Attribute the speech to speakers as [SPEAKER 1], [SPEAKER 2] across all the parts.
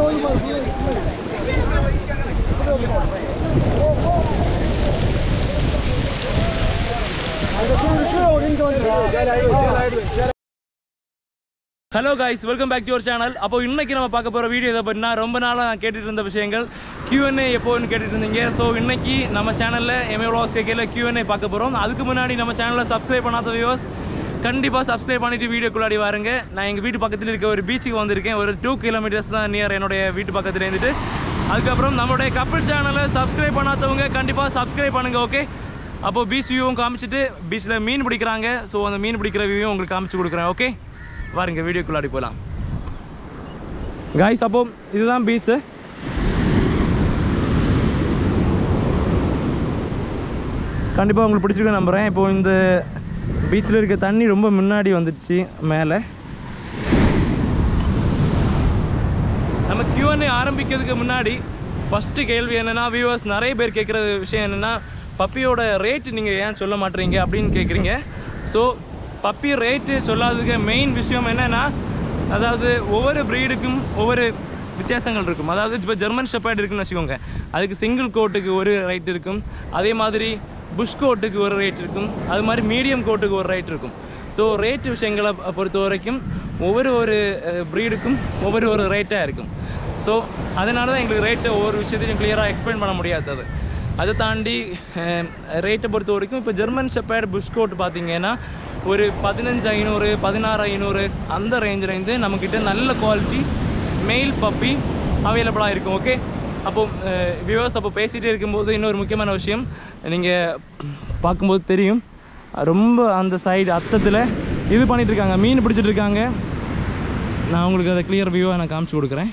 [SPEAKER 1] hello guys welcome back to your channel அப்போ இன்னைக்கு நம்ம பார்க்க போகிற வீடியோ இதை பற்றினா ரொம்ப நாளாக நான் கேட்டுட்டு இருந்த விஷயங்கள் Q&A எப்போன்னு கேட்டுட்டு இருந்தீங்க ஸோ இன்னைக்கு நம்ம சேனலில் எம்ஏ விளாக்ஸ் கேட்கல Q&A பார்க்க போகிறோம் அதுக்கு முன்னாடி நம்ம சேனலில் சப்ஸ்கிரைப் பண்ணாத வியூவர்ஸ் கண்டிப்பாக சப்ஸ்கிரைப் பண்ணிட்டு வீடியோக்குள்ளாடி வாருங்க நான் எங்கள் வீட்டு பக்கத்தில் இருக்க ஒரு பீச்சுக்கு வந்திருக்கேன் ஒரு டூ கிலோமீட்டர்ஸ் தான் நியர் என்னுடைய வீட்டு பக்கத்துல இருந்துட்டு அதுக்கப்புறம் நம்மளுடைய கப்பல் சேனலை சப்ஸ்கிரைப் பண்ணாதவங்க கண்டிப்பாக சப்ஸ்கிரைப் பண்ணுங்க ஓகே அப்போ பீச் வியூவும் காமிச்சிட்டு பீச்சில் மீன் பிடிக்கிறாங்க ஸோ அந்த மீன் பிடிக்கிற வியூவும் உங்களுக்கு காமிச்சு கொடுக்குறேன் ஓகே வாருங்க வீடியோக்குள்ளாடி போகலாம் காய்ஸ் அப்போ இதுதான் பீச்சு கண்டிப்பாக உங்களுக்கு பிடிச்சிருக்க நம்புகிறேன் இப்போ இந்த பீச்சில் இருக்க தண்ணி ரொம்ப முன்னாடி வந்துடுச்சு மேலே நம்ம Q&A ஆரம்பிக்கிறதுக்கு முன்னாடி ஃபஸ்ட்டு கேள்வி என்னென்னா வியூவர்ஸ் நிறைய பேர் கேட்குற விஷயம் என்னென்னா பப்பியோட ரேட்டு நீங்கள் ஏன் சொல்ல மாட்டீங்க அப்படின்னு கேட்குறீங்க ஸோ பப்பி ரேட்டு சொல்லாததுக்கு மெயின் விஷயம் என்னென்னா அதாவது ஒவ்வொரு ப்ரீடுக்கும் ஒவ்வொரு வித்தியாசங்கள் இருக்கும் அதாவது இப்போ ஜெர்மன் ஷெப்பர்ட் இருக்குன்னு வச்சுக்கோங்க அதுக்கு சிங்கிள் கோட்டுக்கு ஒரு ரேட் இருக்கும் அதே மாதிரி புஷ் கோட்டுக்கு ஒரு ரேட் இருக்கும் அது மாதிரி மீடியம் கோட்டுக்கு ஒரு ரேட் இருக்கும் ஸோ ரேட் விஷயங்களை பொ- பொறுத்த வரைக்கும் ஒவ்வொரு ஒரு ப்ரீடுக்கும் ஒவ்வொரு ஒரு ரேட்டாக இருக்கும் ஸோ அதனால தான் எங்களுக்கு ரேட்டை ஒவ்வொரு விஷயத்தையும் கிளியராக எக்ஸ்பிளைன் பண்ண முடியாதது அதை தாண்டி ரேட்டை பொறுத்த வரைக்கும் இப்போ ஜெர்மன் ஷெப்பர்ட் புஷ் கோட் பார்த்தீங்கன்னா ஒரு பதினஞ்சு ஐநூறு பதினாறு ஐநூறு அந்த ரேஞ்சிலேருந்து நம்மக்கிட்ட நல்ல குவாலிட்டி மெயில் பப்பி அவைலபிளாக இருக்கும் ஓகே அப்போ வியூவர்ஸ் அப்போ பேசிகிட்டே இருக்கும்போது இன்னொரு முக்கியமான விஷயம் நீங்கள் பார்க்கும்போது தெரியும் ரொம்ப அந்த சைடு அத்தத்தில் இது பண்ணிட்டு இருக்காங்க மீன் பிடிச்சிட்டு இருக்காங்க நான் உங்களுக்கு அதை கிளியர் வியூவாக நான் காமிச்சு கொடுக்குறேன்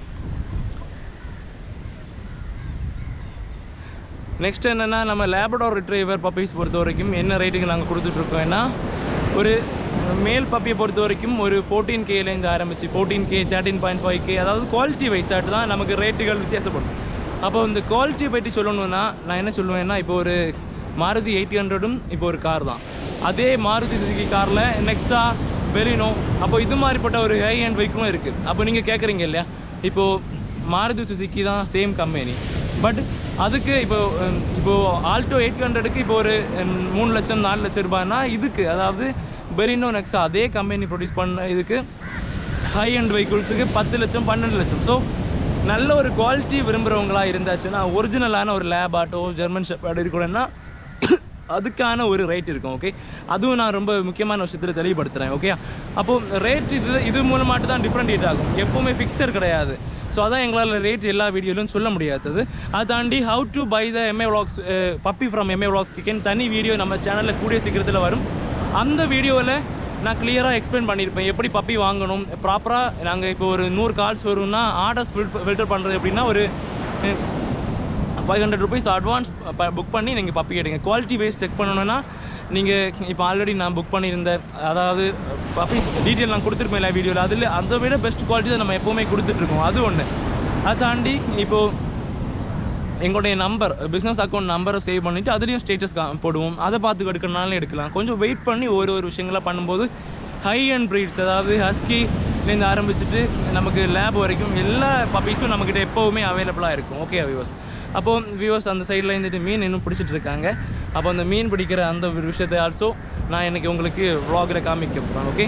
[SPEAKER 1] நெக்ஸ்ட் என்னென்னா நம்ம லேபடோர் ரிட்ரைவர் பப்பீஸ் பொறுத்த வரைக்கும் என்ன ரேட்டுக்கு நாங்கள் கொடுத்துட்ருக்கோம்னா ஒரு மேல் பப்பியை பொறுத்த வரைக்கும் ஒரு ஃபோர்டீன் கேலேருந்து ஆரம்பிச்சு fourteen K thirteen point five K அதாவது குவாலிட்டி வைஸாட்டு தான் நமக்கு ரேட்டுகள் வித்தியாசப்படும் அப்போ இந்த குவாலிட்டியை பற்றி சொல்லணும்னா நான் என்ன சொல்லுவேன்னா இப்போ ஒரு மாருதி எயிட் ஹண்ட்ரடும் இப்போ ஒரு கார் தான் அதே மாருதி சுசுகி காரில் நெக்ஸா பெலினோ அப்போ இது மாதிரிப்பட்ட ஒரு ஹை ஹேண்ட் வெஹிக்கிளும் இருக்குது அப்போ நீங்கள் கேட்குறீங்க இல்லையா இப்போது மாருதி சுசுகி தான் சேம் கம்பெனி பட் அதுக்கு இப்போ ஹம், இப்போ ஆல்டோ எயிட் ஹண்ட்ரடுக்கு இப்போ ஒரு ஹம், மூணு லட்சம் நாலு லட்சம் ரூபாய்னா இதுக்கு அதாவது பெரினோ நெக்ஸா அதே கம்பெனி ப்ரொடியூஸ் பண்ண இதுக்கு ஹை அண்ட் வெஹிக்கிள்ஸுக்கு பத்து லட்சம் பன்னெண்டு லட்சம் ஸோ நல்ல ஒரு குவாலிட்டி விரும்புகிறவங்களா இருந்தாச்சுன்னா ஒரிஜினலான ஒரு லேப் ஆட்டோ ஜெர்மன் ஷெப்பர்ட் இருக்கணும்னா அதுக்கான ஒரு ரேட் இருக்கும் ஓகே அதுவும் நான் ரொம்ப முக்கியமான விஷயத்தில் தெளிவுபடுத்துகிறேன் ஓகே அப்போது ரேட் இது இது மூலமாட்டு தான் டிஃப்ரெண்ட் ஆகும் எப்போவுமே ஃபிக்ஸட் கிடையாது ஸோ அதான் எங்களால் ரேட் எல்லா வீடியோலையும் சொல்ல முடியாதது அதை தாண்டி how to buy the MA vlogs puppy from MA vlogs கிக்கன் தனி வீடியோ நம்ம சேனலில் கூடிய சீக்கிரத்தில் வரும் அந்த வீடியோவில் நான் கிளியராக எக்ஸ்பிளைன் பண்ணியிருப்பேன் எப்படி பப்பி வாங்கணும் ப்ராப்பராக நாங்கள் இப்போ ஒரு நூறு கால்ஸ் வரும்னா ஆர்டர்ஸ் ஃபில்டர் பண்ணுறது எப்படின்னா ஒரு five hundred rupees advance book பண்ணி நீங்கள் பப்பி எடுங்க குவாலிட்டி வைஸ் செக் பண்ணணும்னா நீங்கள் இப்போ ஆல்ரெடி நான் புக் பண்ணியிருந்தேன் அதாவது பப்பீஸ் டீட்டெயில் நான் கொடுத்துருப்பேன் எல்லா வீடியோவில் அதில் அதை விட பெஸ்ட் குவாலிட்டி தான் நம்ம எப்போவுமே கொடுத்துட்ருக்கோம் அது ஒன்று அதை தாண்டி இப்போது எங்களுடைய நம்பர் பிஸ்னஸ் அக்கௌண்ட் நம்பரை சேவ் பண்ணிவிட்டு அதுலேயும் ஸ்டேட்டஸ் போடுவோம் அதை பார்த்து எடுக்கிறனாலும் எடுக்கலாம் கொஞ்சம் வெயிட் பண்ணி ஒரு ஒரு விஷயங்களாக பண்ணும்போது ஹை அண்ட் ப்ரீட்ஸ் அதாவது ஹஸ்கிலேருந்து ஆரம்பிச்சுட்டு நமக்கு லேப் வரைக்கும் எல்லா பப்பீஸும் நம்மக்கிட்ட எப்போவுமே அவைலபிளாக இருக்கும் ஓகே வியூவர்ஸ் அப்போது வியூவர்ஸ் அந்த சைடில் இருந்துட்டு மீன் இன்னும் பிடிச்சிட்டு இருக்காங்க அப்போ அந்த மீன் பிடிக்கிற அந்த ஒரு விஷயத்தை ஆல்சோ நான் இன்னைக்கு உங்களுக்கு vlogல காமிக்க போகிறேன் ஓகே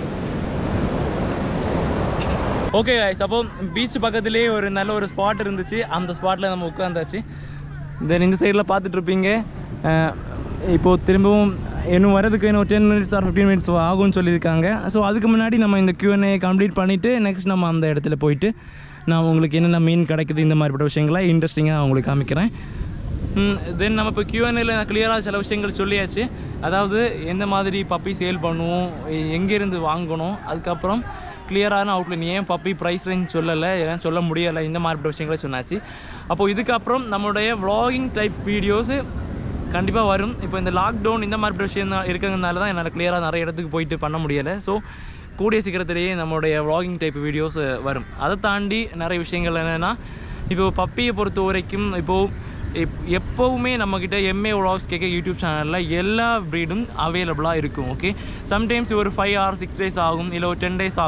[SPEAKER 1] ஓகே அப்போ பீச் பக்கத்துலேயே ஒரு நல்ல ஒரு ஸ்பாட் இருந்துச்சு அந்த ஸ்பாட்டில் நம்ம உட்காந்தாச்சு தென் இந்த சைடில் பார்த்துட்டு இருப்பீங்க அஹ், இப்போ திரும்பவும் இன்னும் வரதுக்கு இன்னும் ten minutes or fifteen minutes ஆகும்னு சொல்லியிருக்காங்க ஸோ அதுக்கு முன்னாடி நம்ம இந்த Q&A கம்ப்ளீட் பண்ணிவிட்டு நெக்ஸ்ட் நம்ம அந்த இடத்துல போயிட்டு நான் உங்களுக்கு என்னென்ன மீன் கிடைக்குது இந்த மாதிரிப்பட்ட விஷயங்களை இன்ட்ரெஸ்டிங்காக உங்களுக்கு காமிக்கிறேன் தென் நம்ம இப்போ Q&A-ல நான் கிளியராக சில விஷயங்கள் சொல்லியாச்சு அதாவது எந்த மாதிரி பப்பி சேல் பண்ணுவோம் எ- எங்கேருந்து வாங்கணும் அதுக்கப்புறம் கிளியரான அவுட்லைன் ஏன் பப்பி ப்ரைஸ் ரேஞ்ச் சொல்லலை ஏன் சொல்ல முடியலை இந்த மாதிரிப்பட்ட விஷயங்களை சொன்னாச்சு அப்போது இதுக்கப்புறம் நம்மளுடைய vlogging டைப் வீடியோஸு கண்டிப்பாக வரும் இப்போ இந்த லாக்டவுன் இந்த மாதிரி விஷயம் தான் இருக்கிறதுனால தான் என்னால் கிளியராக நிறைய இடத்துக்கு போயிட்டு பண்ண முடியலை ஸோ கூடிய சீக்கிரத்திலேயே நம்மளுடைய vlogging டைப் வீடியோஸ் வரும் அதை தாண்டி நிறைய விஷயங்கள் என்னென்னா இப்போ பப்பியை பொறுத்த வரைக்கும் இப்போது எப் எப்போவுமே நம்மக்கிட்ட எம்ஏ vlogs கேட்க யூடியூப் சேனலில் எல்லா ப்ரீடும் அவைலபிளாக இருக்கும் ஓகே சம்டைம்ஸ் ஒரு ஃபைவ் ஆர் சிக்ஸ் டேஸ் ஆகும் இல்லை ஒரு டென் டேஸ் ஆகும்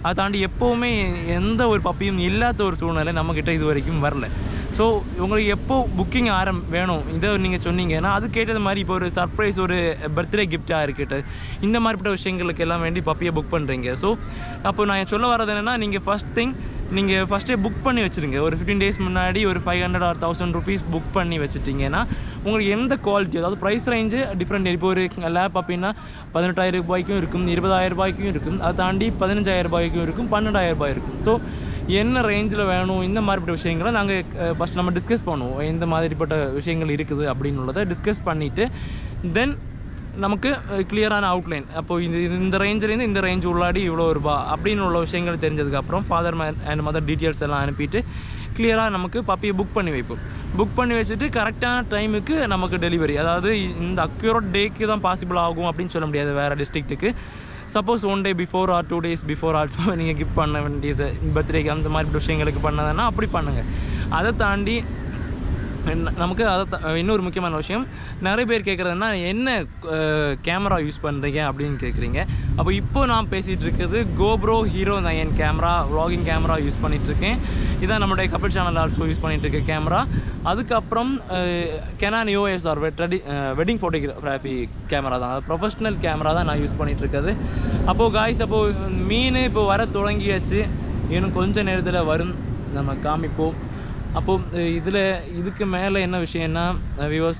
[SPEAKER 1] அதை தாண்டி எப்போவுமே எந்த ஒரு பப்பியும் இல்லாத ஒரு சூழ்நிலை நம்மக்கிட்ட இது வரைக்கும் வரல ஸோ உங்களுக்கு எப்போ புக்கிங் ஆரம் வேணும் இதை நீங்கள் சொன்னீங்கன்னா அது கேட்டது மாதிரி இப்போ ஒரு சர்ப்ரைஸ் ஒரு பர்த்டே கிஃப்டாக இருக்கட்டும் இந்த மாதிரிப்பட்ட விஷயங்களுக்கு எல்லாம் வேண்டி பப்பியை புக் பண்ணுறீங்க ஸோ அப்போ நான் சொல்ல வர்றது என்னென்னா நீங்கள் ஃபஸ்ட் திங் நீங்கள் ஃபஸ்ட்டே புக் பண்ணி வச்சுருங்க ஒரு ஃபிஃப்டீன் டேஸ் முன்னாடி ஒரு five hundred or thousand rupees book பண்ணி வச்சுட்டிங்கன்னா உங்களுக்கு எந்த குவாலிட்டி அதாவது ப்ரைஸ் ரேஞ்சு டிஃப்ரெண்ட் இப்போ ஒரு லேப் அப்படின்னா பதினெட்டாயிரம் ரூபாய்க்கும் இருக்கும் இருபதாயிரம் ரூபாய்க்கும் இருக்கும் அதை தாண்டி பதினஞ்சாயிரம் ரூபாய்க்கும் இருக்கும் பன்னெண்டாயிரம் ரூபாய் இருக்கும் ஸோ என்ன ரேஞ்சில் வேணும் இந்த மாதிரிப்பட்ட விஷயங்களை நாங்கள் ஃபஸ்ட் நம்ம டிஸ்கஸ் பண்ணுவோம் எந்த மாதிரிப்பட்ட விஷயங்கள் இருக்குது அப்படின்னு உள்ளதை டிஸ்கஸ் பண்ணிவிட்டு தென் நமக்கு கிளியரான அவுட்லைன் அப்போ இது இது இந்த ரேஞ்சிலேருந்து இந்த ரேஞ்ச் உள்ளாடி இவ்வளோ ரூபா அப்படின்னு உள்ள விஷயங்கள் தெரிஞ்சதுக்கப்புறம் ஃபாதர் அண்ட் மதர் டீட்டெயில்ஸ் எல்லாம் அனுப்பிட்டு கிளியராக நமக்கு பப்பியை புக் பண்ணி வைப்போம் புக் பண்ணி வச்சுட்டு கரெக்டான டைமுக்கு நமக்கு டெலிவரி அதாவது இந்த அக்யூரட் டேக்கு தான் பாசிபிள் ஆகும் அப்படின்னு சொல்ல முடியாது வேறு டிஸ்ட்ரிக்ட்டுக்கு suppose one day before or two days before also நீங்கள் கிஃப்ட் பண்ண வேண்டியது பர்த்டேக்கு அந்த மாதிரி விஷயங்களுக்கு பண்ணதுன்னா அப்படி பண்ணுங்கள் அதை தாண்டி என்ன- நமக்கு அதை த- இன்னொரு முக்கியமான விஷயம் நிறைய பேர் கேட்குறதுனா என்ன கேமரா யூஸ் பண்ணுறீங்க அப்படின்னு கேட்குறீங்க அப்போ இப்போ நான் பேசிகிட்டு இருக்கிறது GoPro Hero nine camera vlogging camera use பண்ணிகிட்ருக்கேன் இதான் நம்மளுடைய கபில் சேனல் ஆல்சோ யூஸ் பண்ணிட்டு இருக்க கேமரா அதுக்கப்புறம் கெனான் யூஎஸ்ஆர் வெட்டி வெட்டிங் ஃபோட்டோகிராஃபி கேமரா தான் அது ப்ரொஃபஷ்னல் கேமரா தான் நான் யூஸ் பண்ணிட்டு இருக்கிறது அப்போது காய்ஸ் அப்போது மீன் இப்போ வர தொடங்கியாச்சு இன்னும் கொஞ்ச நேரத்தில் வரும் நம்ம காமிப்போம் அப்போது இதில் இதுக்கு மேலே என்ன விஷயம்னா வியூவர்ஸ்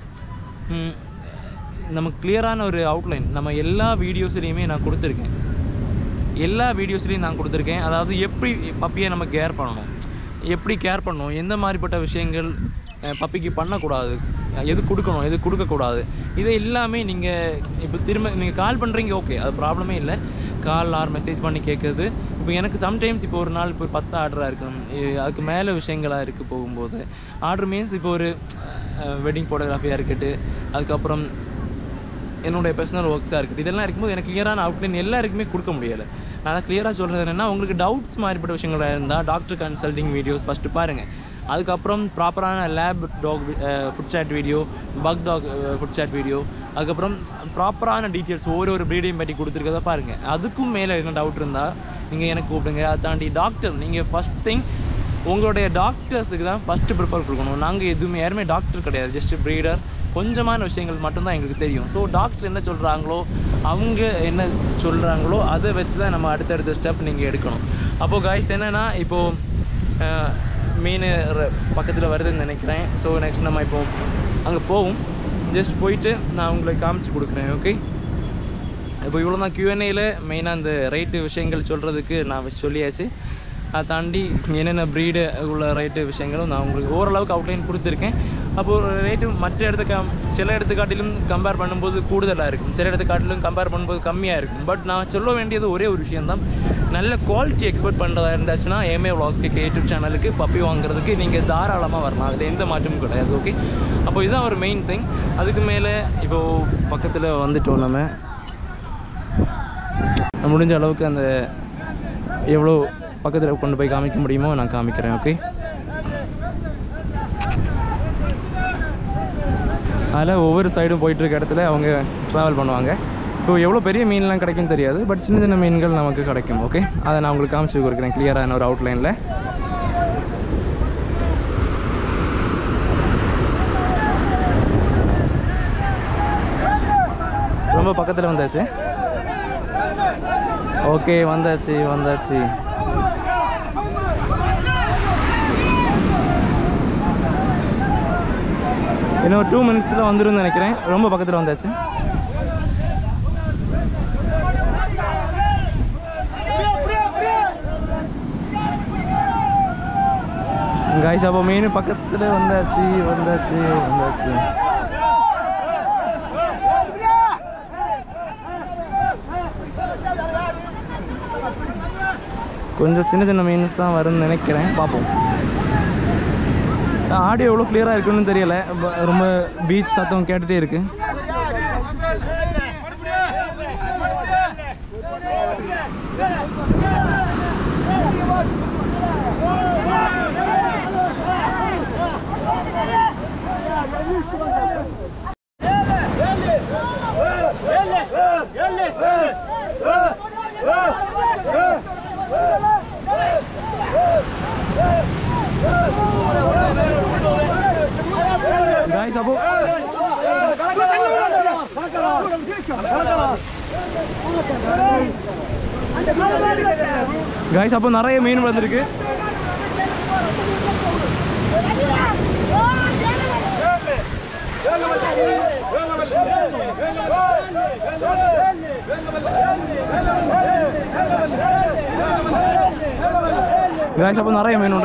[SPEAKER 1] நமக்கு கிளியரான ஒரு அவுட்லைன் நம்ம எல்லா வீடியோஸ்லேயுமே நான் கொடுத்துருக்கேன் எல்லா வீடியோஸ்லையும் நான் கொடுத்துருக்கேன் அதாவது எப்படி பப்பியை நம்ம கேர் பண்ணணும் எப்படி கேர் பண்ணணும் எந்த மாதிரிப்பட்ட விஷயங்கள் அஹ், பப்பிக்கு பண்ணக்கூடாது எது கொடுக்கணும் எது கொடுக்கக்கூடாது இதை எல்லாமே நீங்கள் இப்போ திரும்ப நீங்கள் கால் பண்ணுறீங்க ஓகே அது ப்ராப்ளமே இல்லை கால் ஆர் மெசேஜ் பண்ணி கேட்குறது இப்போ எனக்கு சம்டைம்ஸ் இப்போ ஒரு நாள் இப்போ பத்து ஆர்டராக இருக்கும் இ- அதுக்கு மேலே விஷயங்களாக இருக்குது போகும்போது ஆர்டர் மீன்ஸ் இப்போ ஒரு வெட்டிங் ஃபோட்டோகிராஃபியாக இருக்கட்டும் அதுக்கப்புறம் என்னுடைய பர்சனல் ஒர்க்ஸாக இருக்குது இதெல்லாம் இருக்கும்போது எனக்கு கிளியரான அவுட்லைன் எல்லாருக்குமே கொடுக்க முடியலை நான் கிளியராக சொல்கிறது என்னென்னா உங்களுக்கு டவுட்ஸ் மாதிரிப்பட்ட விஷயங்களாக இருந்தால் டாக்டர் கன்சல்டிங் வீடியோஸ் ஃபஸ்ட்டு பாருங்கள் அதுக்கப்புறம் ப்ராப்பரான lab dog food chart video pug dog food chart video அதுக்கப்புறம் ப்ராப்பரான டீட்டெயில்ஸ் ஒவ்வொரு ஒரு ப்ரீடையும் பற்றி கொடுத்துருக்கத பாருங்கள் அதுக்கும் மேலே என்ன டவுட் இருந்தால் நீங்கள் எனக்கு கூப்பிடுங்க அதை தாண்டி டாக்டர் நீங்கள் ஃபஸ்ட் திங் உங்களுடைய டாக்டர்ஸுக்கு தான் ஃபஸ்ட்டு ப்ரிஃபர் கொடுக்கணும் நாங்கள் எதுவுமே யாருமே டாக்டர் கிடையாது ஜஸ்ட் ப்ரீடர் கொஞ்சமான விஷயங்கள் மட்டும்தான் எங்களுக்கு தெரியும் ஸோ டாக்டர் என்ன சொல்கிறாங்களோ அவங்க என்ன சொல்கிறாங்களோ அதை வச்சு தான் நம்ம அடுத்தடுத்த ஸ்டெப் நீங்கள் எடுக்கணும் அப்போது காய்ஸ் என்னென்னா இப்போது மீன் பக்கத்தில் வருதுன்னு நினைக்கிறேன் ஸோ நெக்ஸ்ட் நம்ம இப்போ அங்கே போவோம் ஜஸ்ட் போயிட்டு நான் உங்களுக்கு காமிச்சு கொடுக்குறேன் ஓகே இப்போ இவ்வளோ தான் கியூஎன்ஏயில் மெயினாக அந்த ரேட்டு விஷயங்கள் சொல்கிறதுக்கு நான் வச்சு சொல்லியாச்சு அதை தாண்டி என்னென்ன ப்ரீடு உள்ள ரேட்டு விஷயங்களும் நான் உங்களுக்கு ஓரளவுக்கு அவுட்லைன் கொடுத்துருக்கேன் அப்போது ரேட்டு மற்ற இடத்த கம் சில இடத்து காட்டிலும் கம்பேர் பண்ணும்போது கூடுதலாக இருக்கும் சில இடத்து காட்டிலும் கம்பேர் பண்ணும்போது கம்மியாக இருக்கும் பட் நான் சொல்ல வேண்டியது ஒரே ஒரு விஷயம்தான் நல்ல குவாலிட்டி எக்ஸ்பெக்ட் பண்ணுறதா இருந்துச்சுன்னா ஏமே விளாக்ஸ்க்கு யூடியூப் சேனலுக்கு பப்பி வாங்குறதுக்கு நீங்கள் தாராளமாக வரலாம் அதில் எந்த மாற்றமும் கிடையாது ஓகே அப்போ இதுதான் ஒரு மெயின் திங் அதுக்கு மேலே இப்போது பக்கத்தில் வந்துட்டோம் நம்ம நான் முடிஞ்ச அளவுக்கு அந்த எவ்வளோ பக்கத்தில் கொண்டு போய் காமிக்க முடியுமோ நான் காமிக்கிறேன் ஓகே அதில் ஒவ்வொரு சைடும் போயிட்டு இருக்க இடத்துல அவங்க ட்ராவல் பண்ணுவாங்க இப்போ எவ்வளோ பெரிய மீன்லாம் கிடைக்கும் தெரியாது பட் சின்ன சின்ன மீன்கள் நமக்கு கிடைக்கும் ஓகே அதை நான் உங்களுக்கு காமிச்சு கொடுக்குறேன் கிளியரான ஒரு அவுட்லைனில் ரொம்ப பக்கத்தில் வந்தாச்சு ஓகே வந்தாச்சு வந்தாச்சு இன்னும் டூ மினிட்ஸில் வந்துடும் நினைக்கிறேன் ரொம்ப பக்கத்தில் வந்தாச்சு காய்ஸ் அப்போ மீன் பக்கத்தில் வந்தாச்சு வந்தாச்சு வந்தாச்சு கொஞ்சம் சின்ன சின்ன மீன்ஸ் தான் வரும்னு நினைக்கிறேன் பார்ப்போம் ஆடியோ எவ்வளோ கிளியராக இருக்குன்னு தெரியல ப- ரொம்ப பீச் சத்தம் கேட்டுகிட்டே இருக்கு காய்ஸ் அப்போ காய்ஸ் அப்போ நிறைய மீன் வந்திருக்கு காய்ஸ் அப்போ நிறைய மீனுണ്ട്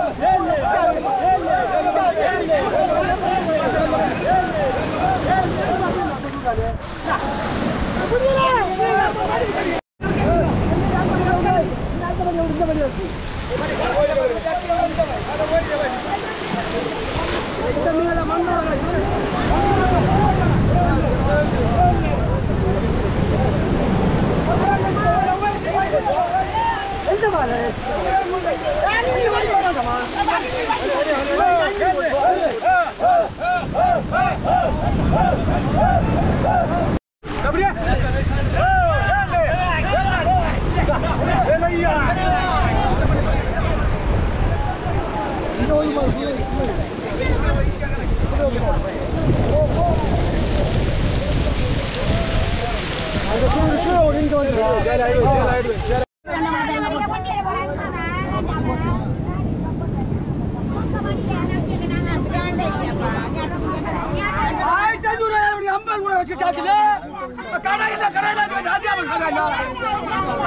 [SPEAKER 2] ஆயிரத்தி அஞ்சூறு ரூபாய் ஐம்பது கூட வச்சு காட்டுல கடை இல்ல கடை இல்ல அதிகாரம் கடை இல்ல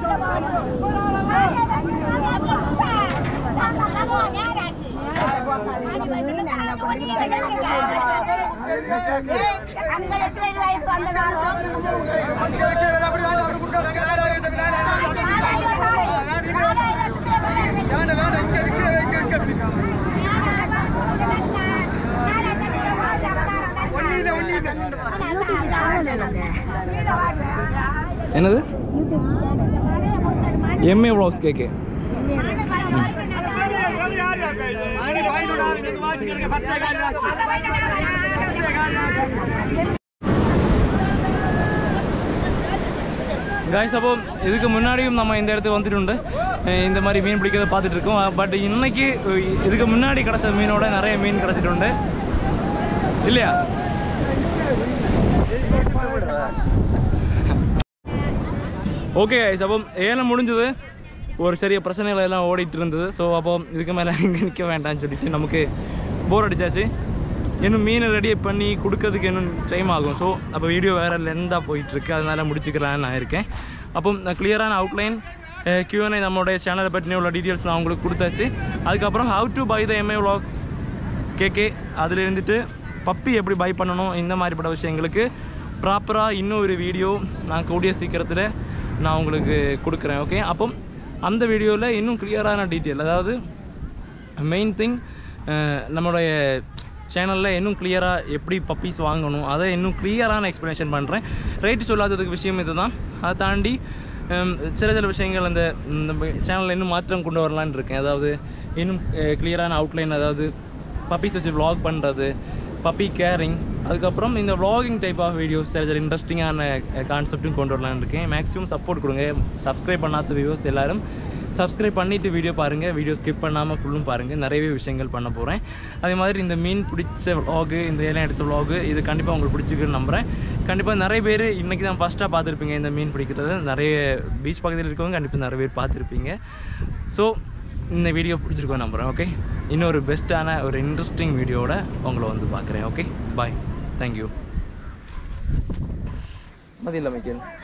[SPEAKER 1] என்னது எம்ஏ வ்ளாக்ஸ் கேக்கு காய்ஸ் அப்போ இதுக்கு முன்னாடியும் நம்ம இந்த இடத்துக்கு வந்துட்டு அஹ் இந்த மாதிரி மீன் பிடிக்கிறத பார்த்துட்டு இருக்கோம் பட் இன்னைக்கு அஹ் இதுக்கு முன்னாடி கிடச்ச மீனோட நிறைய மீன் கிடச்சிட்டு இல்லையா ஓகே கைஸ் அப்போ ஏலம் முடிஞ்சது ஒரு சிறிய பிரச்சனைகள் எல்லாம் ஓடிட்டு இருந்தது ஸோ அப்போ இதுக்கு மேலே இங்கே நிற்க வேண்டாம்னு சொல்லிட்டு நமக்கு போர் அடிச்சாச்சு இன்னும் மீனை ரெடி பண்ணி கொடுக்கறதுக்கு இன்னும் டைம் ஆகும் ஸோ அப்போ வீடியோ வேறு லென்த்தாக போயிட்டுருக்கு அதனால் முடிச்சுக்கலான்னு நான் இருக்கேன் அப்போ நான் கிளியரான அவுட்லைன் கியூஎன்ஐ நம்மளுடைய சேனலை பற்றின உள்ள டீட்டெயில்ஸ் நான் உங்களுக்கு கொடுத்தாச்சு அதுக்கப்புறம் how to buy the MA vlogs KK அதில் இருந்துட்டு பப்பி எப்படி பை பண்ணணும் இந்த மாதிரிப்பட்ட விஷயங்களுக்கு ப்ராப்பராக இன்னும் ஒரு வீடியோ நான் கூடிய சீக்கிரத்தில் நான் உங்களுக்கு கொடுக்குறேன் ஓகே அப்போ அந்த வீடியோவில் இன்னும் கிளியரான டீட்டெயில் அதாவது மெயின் திங் நம்மளுடைய சேனலில் இன்னும் கிளியராக எப்படி பப்பீஸ் வாங்கணும் அதை இன்னும் கிளியரான எக்ஸ்ப்ளனேஷன் பண்ணுறேன் ரேட்டு சொல்லாததுக்கு விஷயம் இதுதான் அதை தாண்டி ஹம், சில சில விஷயங்கள் அந்த நம்ம சேனலில் இன்னும் மாற்றம் கொண்டு வரலான்னு இருக்கேன் அதாவது இன்னும் கிளியரான அவுட்லைன் அதாவது பப்பீஸ் வச்சு vlog பண்ணுறது பப்பி கேரிங் அதுக்கப்புறம் இந்த vlogging டைப் ஆஃப் வீடியோஸ் சில சில இன்ட்ரெஸ்டிங்கான கான்செப்ட்டும் கொண்டு வரலான்னு இருக்கேன் மேக்ஸிமம் சப்போர்ட் கொடுங்க சப்ஸ்கிரைப் பண்ணாத வியூவர்ஸ் எல்லாரும் சப்ஸ்கிரைப் பண்ணிவிட்டு வீடியோ பாருங்கள் வீடியோ ஸ்கிப் பண்ணாமல் ஃபுல்லும் பாருங்கள் நிறையவே விஷயங்கள் பண்ண போகிறேன் அதே மாதிரி இந்த மீன் பிடிச்ச vlog இந்த ஏலம் எடுத்த vlog இது கண்டிப்பாக உங்களுக்கு பிடிச்சிருக்குன்னு நம்புகிறேன் கண்டிப்பாக நிறைய பேர் இன்றைக்கி தான் ஃபஸ்ட்டாக பார்த்துருப்பீங்க இந்த மீன் பிடிக்கிறத நிறைய பீச் பக்கத்தில் இருக்கவங்க கண்டிப்பாக நிறைய பேர் பார்த்துருப்பீங்க ஸோ இந்த வீடியோ பிடிச்சிருக்கோம் நம்புகிறேன் ஓகே இன்னொரு பெஸ்ட்டான ஒரு இன்ட்ரெஸ்டிங் வீடியோவோட உங்களை வந்து பார்க்குறேன் ஓகே பாய் தேங்க்யூ மதியில்லை மைக்கேல்